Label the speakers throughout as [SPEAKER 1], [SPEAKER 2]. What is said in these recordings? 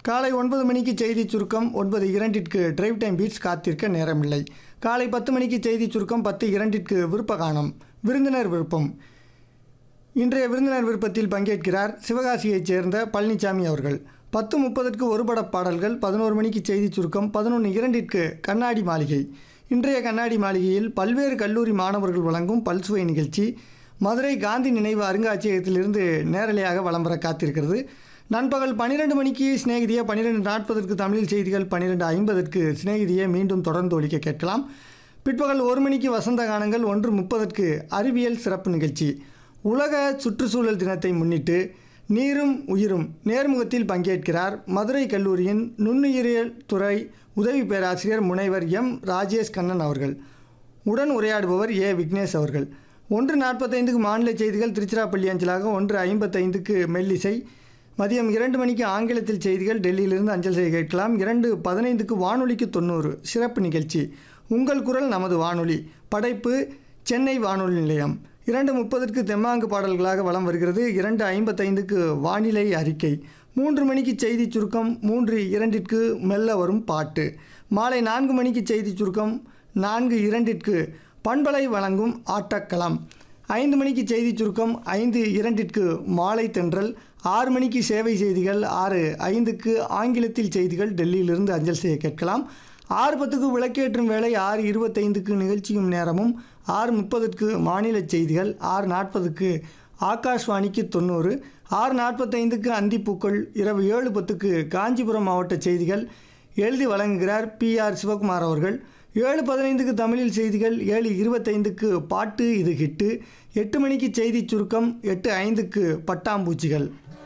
[SPEAKER 1] காலை ஒன்பது மணிக்கு செய்தி சுருக்கம் ஒன்பது இரண்டிற்கு டிரைவ் டைம் பீட்ஸ் காத்திருக்க நேரமில்லை காலை பத்து மணிக்கு செய்தி சுருக்கம் பத்து இரண்டிற்கு விருப்ப கானம் விருந்தினர் விருப்பம் இன்றைய விருந்தினர் விருப்பத்தில் பங்கேற்கிறார் சிவகாசியைச் சேர்ந்த பழனிசாமி அவர்கள் பத்து முப்பதற்கு ஒரு படப் பாடல்கள் பதினோரு மணிக்கு செய்தி சுருக்கம் பதினொன்று இரண்டிற்கு கண்ணாடி மாளிகை இன்றைய கண்ணாடி மாளிகையில் பல்வேறு கல்லூரி மாணவர்கள் வழங்கும் பல்சுவை நிகழ்ச்சி மதுரை காந்தி நினைவு அருங்காட்சியகத்திலிருந்து நேரலையாக வலம் வர காத்திருக்கிறது நண்பகல் பன்னிரெண்டு மணிக்கு சிநேகிதியை பன்னிரெண்டு நாற்பதற்கு தமிழில் செய்திகள் பன்னிரெண்டு ஐம்பதற்கு சிநேகிதியை மீண்டும் தொடர்ந்து ஒலிக்க கேட்கலாம் பிற்பகல் ஒரு மணிக்கு வசந்த கானங்கள் ஒன்று முப்பதற்கு அறிவியல் சிறப்பு நிகழ்ச்சி உலக சுற்றுச்சூழல் தினத்தை முன்னிட்டு நீரும் உயிரும் நேர்முகத்தில் பங்கேற்கிறார் மதுரை கல்லூரியின் நுண்ணுயிரியல் துறை உதவி பேராசிரியர் முனைவர் எம் ராஜேஷ் கண்ணன் அவர்கள் உடன் உரையாடுபவர் ஏ விக்னேஷ் அவர்கள் ஒன்று நாற்பத்தைந்துக்கு மாநில செய்திகள் திருச்சிராப்பள்ளி அஞ்சலாக ஒன்று ஐம்பத்தைந்துக்கு மெல்லிசை மதியம் இரண்டு மணிக்கு ஆங்கிலத்தில் செய்திகள் டெல்லியிலிருந்து அஞ்சல் செய்ய கேட்கலாம் இரண்டு பதினைந்துக்கு வானொலிக்கு தொண்ணூறு சிறப்பு நிகழ்ச்சி உங்கள் குரல் நமது வானொலி படைப்பு சென்னை வானொலி நிலையம் இரண்டு முப்பதற்கு தெம்மாங்கு பாடல்களாக வலம் வருகிறது இரண்டு ஐம்பத்தைந்துக்கு வானிலை அறிக்கை மூன்று மணிக்கு செய்தி சுருக்கம் மூன்று இரண்டிற்கு மெல்ல வரும் பாட்டு மாலை நான்கு மணிக்கு செய்தி சுருக்கம் நான்கு இரண்டிற்கு பண்பலை வழங்கும் ஆட்டக்களம் ஐந்து மணிக்கு செய்தி சுருக்கம் ஐந்து இரண்டிற்கு மாலை தென்றல் ஆறு மணிக்கு சேவை செய்திகள் ஆறு ஐந்துக்கு ஆங்கிலத்தில் செய்திகள் டெல்லியிலிருந்து அஞ்சல் செய்ய கேட்கலாம் ஆறு பத்துக்கு விளக்கேற்றும் வேளை ஆறு இருபத்தைந்துக்கு நிகழ்ச்சியும் நேரமும் ஆறு முப்பதுக்கு மாநில செய்திகள் ஆறு நாற்பதுக்கு ஆகாஷ்வாணிக்கு தொண்ணூறு ஆறு நாற்பத்தைந்துக்கு அந்திப்பூக்கள் இரவு ஏழு பத்துக்கு காஞ்சிபுரம் மாவட்ட செய்திகள் எழுதி வழங்குகிறார் பி ஆர் சிவகுமார் அவர்கள் ஏழு பதினைந்துக்கு தமிழில் செய்திகள் ஏழு இருபத்தைந்துக்கு பாட்டு இது ஹிட்டு எட்டு மணிக்கு செய்தி சுருக்கம் எட்டு ஐந்துக்கு பட்டாம்பூச்சிகள்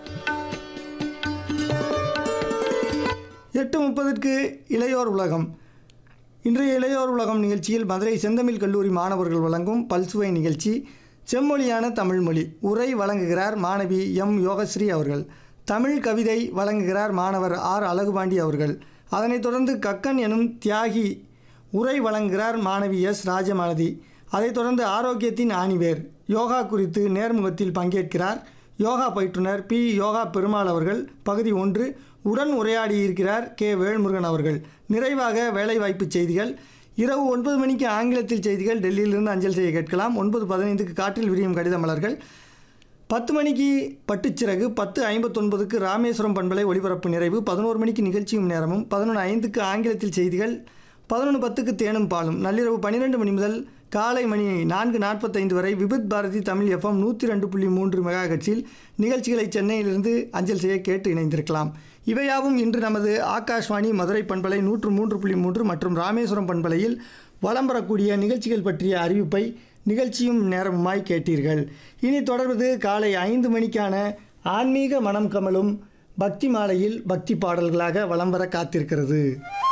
[SPEAKER 1] எட்டு முப்பதுக்கு இளையோர் உலகம் இன்றைய இளையோர் உலகம் நிகழ்ச்சியில் மதுரை செந்தமிழ் கல்லூரி மாணவர்கள் வழங்கும் பல்சுவை நிகழ்ச்சி செம்மொழியான தமிழ்மொழி உரை வழங்குகிறார் மாணவி எம் யோகஸ்ரீ அவர்கள் தமிழ் கவிதை வழங்குகிறார் மாணவர் ஆர் அழகுபாண்டி அவர்கள் அதனைத் தொடர்ந்து கக்கன் எனும் தியாகி உரை வழங்குகிறார் மாணவி எஸ் ராஜமாலதி அதைத் தொடர்ந்து ஆரோக்கியத்தின் ஆணிவேர் யோகா குறித்து நேர்முகத்தில் பங்கேற்கிறார் யோகா பயிற்றுனர் பி யோகா பெருமாள் அவர்கள் பகுதி ஒன்று உடன் உரையாடியிருக்கிறார் கே வேல்முருகன் அவர்கள் நிறைவாக வேலைவாய்ப்பு செய்திகள் இரவு ஒன்பது மணிக்கு ஆங்கிலத்தில் செய்திகள் டெல்லியிலிருந்து அஞ்சல் செய்ய கேட்கலாம் ஒன்பது பதினைந்துக்கு காற்றில் விரியும் கடித மலர்கள் பத்து மணிக்கு பட்டுச்சிறகு பத்து ஐம்பத்தொன்பதுக்கு ராமேஸ்வரம் பண்பலை ஒளிபரப்பு நிறைவு பதினோரு மணிக்கு நிகழ்ச்சியும் நேரமும் பதினொன்று ஐந்துக்கு ஆங்கிலத்தில் செய்திகள் பதினொன்று பத்துக்கு தேனும் பாலும் நள்ளிரவு பன்னிரெண்டு மணி முதல் காலை மணி நான்கு நாற்பத்தைந்து வரை விபித் பாரதி தமிழ் எஃப்எம் நூற்றி ரெண்டு புள்ளி மூன்று மெகா ஹெர்ட்ஸில் நிகழ்ச்சிகளை சென்னையிலிருந்து அஞ்சல் செய்ய கேட்டு இணைந்திருக்கலாம் இவையாவும் இன்று நமது ஆகாஷ்வாணி மதுரை பண்பலை நூற்று மூன்று புள்ளி மூன்று மற்றும் ராமேஸ்வரம் பண்பலையில் வலம் வரக்கூடிய நிகழ்ச்சிகள் பற்றிய அறிவிப்பை நிகழ்ச்சியும் நேரமுமாய் கேட்டீர்கள் இனி தொடர்வது காலை ஐந்து மணிக்கான ஆன்மீக மனம் கமலும் பக்தி மாலையில் பக்தி பாடல்களாக வலம் வர காத்திருக்கிறது